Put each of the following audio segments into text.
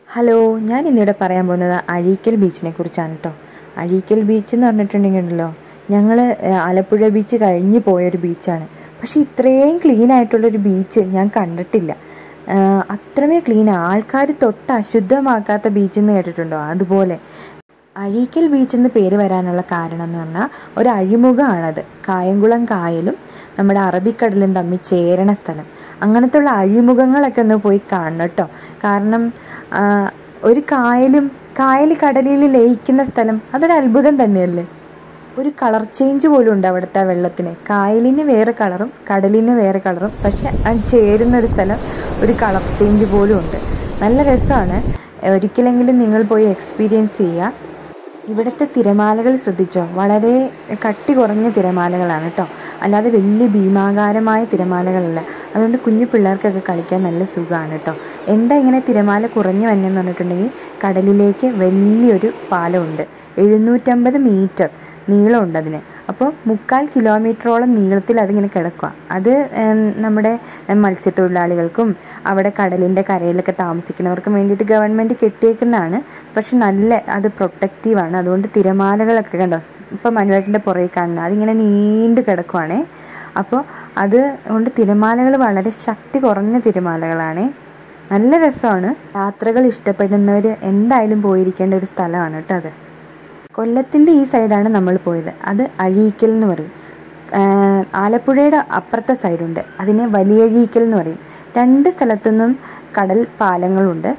hello ഞാൻ ഇന്നിവിടെ പറയാൻ പോകുന്നത് അഴീക്കൽ ബീച്ചിനെ കുറിച്ചാണ് കേട്ടോ അഴീക്കൽ ബീച്ച് എന്ന് പറഞ്ഞിട്ടുണ്ടെങ്കിൽ ഉണ്ടല്ലോ ഞങ്ങൾ ആലപ്പുഴ ബീച്ച് കഴിഞ്ഞ് പോയൊരു ബീച്ചാണ് പക്ഷേ ഇത്രയും ക്ലീൻ ആയിട്ടുള്ളൊരു ബീച്ച് ഞാൻ കണ്ടിട്ടില്ല ആഹ് അത്രമേ ക്ലീൻ ആൾക്കാർ തൊട്ട് അശുദ്ധമാക്കാത്ത ബീച്ച് എന്ന് കേട്ടിട്ടുണ്ടോ അതുപോലെ അഴീക്കൽ ബീച്ച് എന്ന് പേര് വരാനുള്ള കാരണം എന്ന് പറഞ്ഞാൽ ഒരു അഴിമുഖമാണത് കായംകുളം കായലും നമ്മുടെ അറബിക്കടലും തമ്മിൽ ചേരണ സ്ഥലം അങ്ങനത്തെ ഉള്ള അഴിമുഖങ്ങളൊക്കെ ഒന്ന് പോയി കാണണം കേട്ടോ കാരണം ആ, ഒരു കായലും കായൽ കടലിൽ ലയിക്കുന്ന സ്ഥലം അതൊരു അത്ഭുതം തന്നെയല്ലേ ഒരു കളർ ചേഞ്ച് പോലും ഉണ്ട് അവിടുത്തെ വെള്ളത്തിന് കായലിന് വേറെ കളറും കടലിന് വേറെ കളറും പക്ഷെ അത് ചേരുന്ന ഒരു സ്ഥലം ഒരു കളർ ചേഞ്ച് പോലും ഉണ്ട് നല്ല രസമാണ് ഒരിക്കലെങ്കിലും നിങ്ങൾ പോയി എക്സ്പീരിയൻസ് ചെയ്യുക ഇവിടുത്തെ തിരമാലകൾ ശ്രദ്ധിച്ചോ വളരെ കട്ടി കുറഞ്ഞ തിരമാലകളാണ് കേട്ടോ അല്ലാതെ വലിയ ഭീമാകാരമായ തിരമാലകളല്ല അതുകൊണ്ട് കുഞ്ഞു പിള്ളേർക്കൊക്കെ കളിക്കാൻ നല്ല സുഖമാണ് കേട്ടോ എന്താ ഇങ്ങനെ തിരമാല കുറഞ്ഞു വന്നെന്ന് പറഞ്ഞിട്ടുണ്ടെങ്കിൽ കടലിലേക്ക് വലിയൊരു പാലമുണ്ട് എഴുന്നൂറ്റമ്പത് മീറ്റർ നീളമുണ്ട് അതിന് അപ്പോൾ മുക്കാൽ കിലോമീറ്ററോളം നീളത്തിൽ അതിങ്ങനെ കിടക്കുക അത് ഏം, നമ്മുടെ മത്സ്യത്തൊഴിലാളികൾക്കും അവിടെ കടലിൻ്റെ കരയിലൊക്കെ താമസിക്കുന്നവർക്കും വേണ്ടിയിട്ട് ഗവൺമെൻറ് കെട്ടിയേക്കുന്നതാണ് പക്ഷെ നല്ല അത് പ്രൊട്ടക്റ്റീവാണ് അതുകൊണ്ട് തിരമാലകളൊക്കെ കണ്ടോ ഇപ്പോൾ മനുവേട്ടൻ്റെ പുറകെ കാണുന്നത് അതിങ്ങനെ നീണ്ടു കിടക്കുവാണേ അപ്പോൾ അത് കൊണ്ട് തിരമാലകൾ വളരെ ശക്തി കുറഞ്ഞ തിരമാലകളാണേ നല്ല രസമാണ് യാത്രകൾ ഇഷ്ടപ്പെടുന്നവർ എന്തായാലും പോയിരിക്കേണ്ട ഒരു സ്ഥലമാണ് കേട്ടോ അത് കൊല്ലത്തിൻ്റെ ഈ സൈഡാണ് നമ്മൾ പോയത് അത് അഴീക്കൽ എന്ന് പറയും ആഹ് ആലപ്പുഴയുടെ അപ്പുറത്തെ സൈഡുണ്ട് അതിനെ വലിയഴീക്കൽ എന്ന് പറയും രണ്ട് സ്ഥലത്തുനിന്നും കടൽ പാലങ്ങളുണ്ട്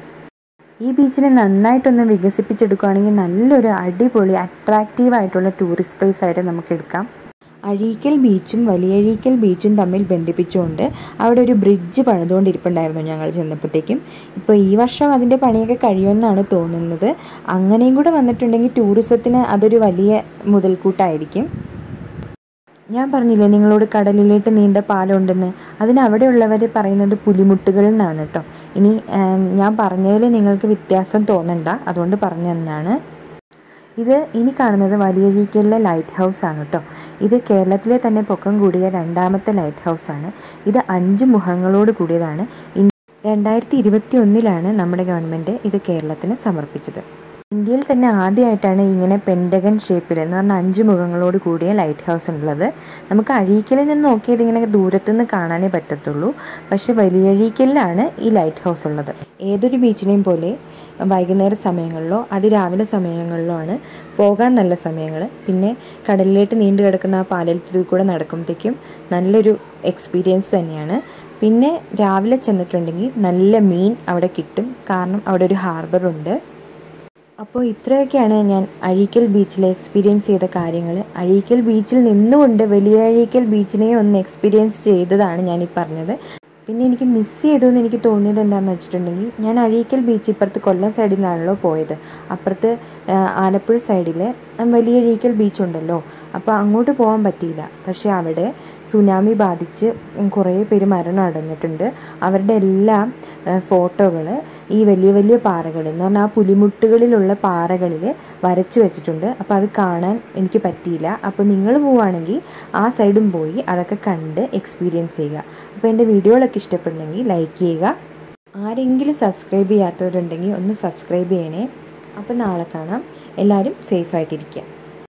ഈ ബീച്ചിനെ നന്നായിട്ടൊന്ന് വികസിപ്പിച്ചെടുക്കുകയാണെങ്കിൽ നല്ലൊരു അടിപൊളി അട്രാക്റ്റീവ് ആയിട്ടുള്ള ടൂറിസ്റ്റ് പ്ലേസ് ആയിട്ട് നമുക്ക് എടുക്കാം അഴീക്കൽ ബീച്ചും വലിയഴീക്കൽ ബീച്ചും തമ്മിൽ ബന്ധിപ്പിച്ചുകൊണ്ട് അവിടെ ഒരു ബ്രിഡ്ജ് പണിതുകൊണ്ടിരിപ്പുണ്ടായിരുന്നു ഞങ്ങൾ ചെന്നപ്പോഴത്തേക്കും ഇപ്പോൾ ഈ വർഷം അതിൻ്റെ പണിയൊക്കെ കഴിയുമെന്നാണ് തോന്നുന്നത് അങ്ങനെയും കൂടെ വന്നിട്ടുണ്ടെങ്കിൽ ടൂറിസത്തിന് അതൊരു വലിയ മുതൽക്കൂട്ടായിരിക്കും ഞാൻ പറഞ്ഞില്ലേ നിങ്ങളോട് കടലിലേക്ക് നീണ്ട പാലമുണ്ടെന്ന് അതിന് അവിടെയുള്ളവർ പറയുന്നത് പുലിമുട്ടുകൾ എന്നാണ് കേട്ടോ ഇനി ആ, ഞാൻ പറഞ്ഞതിൽ നിങ്ങൾക്ക് വ്യത്യാസം തോന്നണ്ട അതുകൊണ്ട് പറഞ്ഞു തന്നാണ് ഇത് ഇനി കാണുന്നത് വലിയഴീക്കലിലെ ലൈറ്റ് ഹൗസ് ആണ് കേട്ടോ ഇത് കേരളത്തിലെ തന്നെ പൊക്കം കൂടിയ രണ്ടാമത്തെ ലൈറ്റ് ഹൗസ് ആണ് ഇത് അഞ്ച് മുഖങ്ങളോട് കൂടിയതാണ് ഇൻ- രണ്ടായിരത്തി ഇരുപത്തി ഒന്നിലാണ് നമ്മുടെ ഗവൺമെൻറ് ഇത് കേരളത്തിന് സമർപ്പിച്ചത് ഇന്ത്യയിൽ തന്നെ ആദ്യമായിട്ടാണ് ഇങ്ങനെ പെൻഡഗൺ ഷേപ്പിൽ എന്ന് പറഞ്ഞാൽ അഞ്ച് മുഖങ്ങളോട് കൂടിയ ലൈറ്റ് ഹൗസ് ഉള്ളത് നമുക്ക് അഴീക്കലിൽ നിന്ന് നോക്കിയത് ഇങ്ങനെ ദൂരത്തു നിന്ന് കാണാനേ പറ്റത്തുള്ളൂ പക്ഷെ വലിയഴീക്കലിലാണ് ഈ ലൈറ്റ് ഹൗസ് ഉള്ളത് ഏതൊരു ബീച്ചിനെയും പോലെ വൈകുന്നേര സമയങ്ങളിലോ അതിരാവിലെ സമയങ്ങളിലോ ആണ് പോകാൻ നല്ല സമയങ്ങൾ പിന്നെ കടലിലേക്ക് നീണ്ടു കിടക്കുന്ന ആ പാലത്തിൽ കൂടെ നടക്കുമ്പോഴത്തേക്കും നല്ലൊരു എക്സ്പീരിയൻസ് തന്നെയാണ് പിന്നെ രാവിലെ ചെന്നിട്ടുണ്ടെങ്കിൽ നല്ല മീൻ അവിടെ കിട്ടും കാരണം അവിടെ ഒരു ഹാർബറുണ്ട് അപ്പോൾ ഇത്രയൊക്കെയാണ് ഞാൻ അഴീക്കൽ ബീച്ചിൽ എക്സ്പീരിയൻസ് ചെയ്ത കാര്യങ്ങൾ അഴീക്കൽ ബീച്ചിൽ നിന്നുകൊണ്ട് വലിയ അഴീക്കൽ ബീച്ചിനെ ഒന്ന് എക്സ്പീരിയൻസ് ചെയ്തതാണ് ഞാൻ ഈ പറഞ്ഞത് പിന്നെ എനിക്ക് മിസ് ചെയ്തു എന്ന് എനിക്ക് തോന്നിയത് എന്താണെന്ന് വെച്ചിട്ടുണ്ടെങ്കിൽ ഞാൻ അഴീക്കൽ ബീച്ച് ഇപ്പുറത്ത് കൊല്ലം സൈഡിലാണല്ലോ പോയത് അപ്പുറത്ത് ആ, ആലപ്പുഴ സൈഡിൽ വലിയ അഴീക്കൽ ബീച്ച് ഉണ്ടല്ലോ അപ്പോൾ അങ്ങോട്ട് പോകാൻ പറ്റിയില്ല പക്ഷേ അവിടെ സുനാമി ബാധിച്ച് കുറേ പേര് മരണം അടഞ്ഞിട്ടുണ്ട് അവരുടെ എല്ലാം ഫോട്ടോകൾ ഈ വലിയ വലിയ പാറകളിൽ എന്ന് പറഞ്ഞാൽ ആ പുലിമുട്ടുകളിലുള്ള പാറകളിൽ വരച്ചു വെച്ചിട്ടുണ്ട് അപ്പോൾ അത് കാണാൻ എനിക്ക് പറ്റിയില്ല അപ്പോൾ നിങ്ങൾ പോവുകയാണെങ്കിൽ ആ സൈഡും പോയി അതൊക്കെ കണ്ട് എക്സ്പീരിയൻസ് ചെയ്യുക അപ്പോൾ എൻ്റെ വീഡിയോകളൊക്കെ ഇഷ്ടപ്പെടുന്നെങ്കിൽ ലൈക്ക് ചെയ്യുക ആരെങ്കിലും സബ്സ്ക്രൈബ് ചെയ്യാത്തവരുണ്ടെങ്കിൽ ഒന്ന് സബ്സ്ക്രൈബ് ചെയ്യണേ അപ്പോൾ നാളെ കാണാം എല്ലാവരും സേഫായിട്ടിരിക്കുക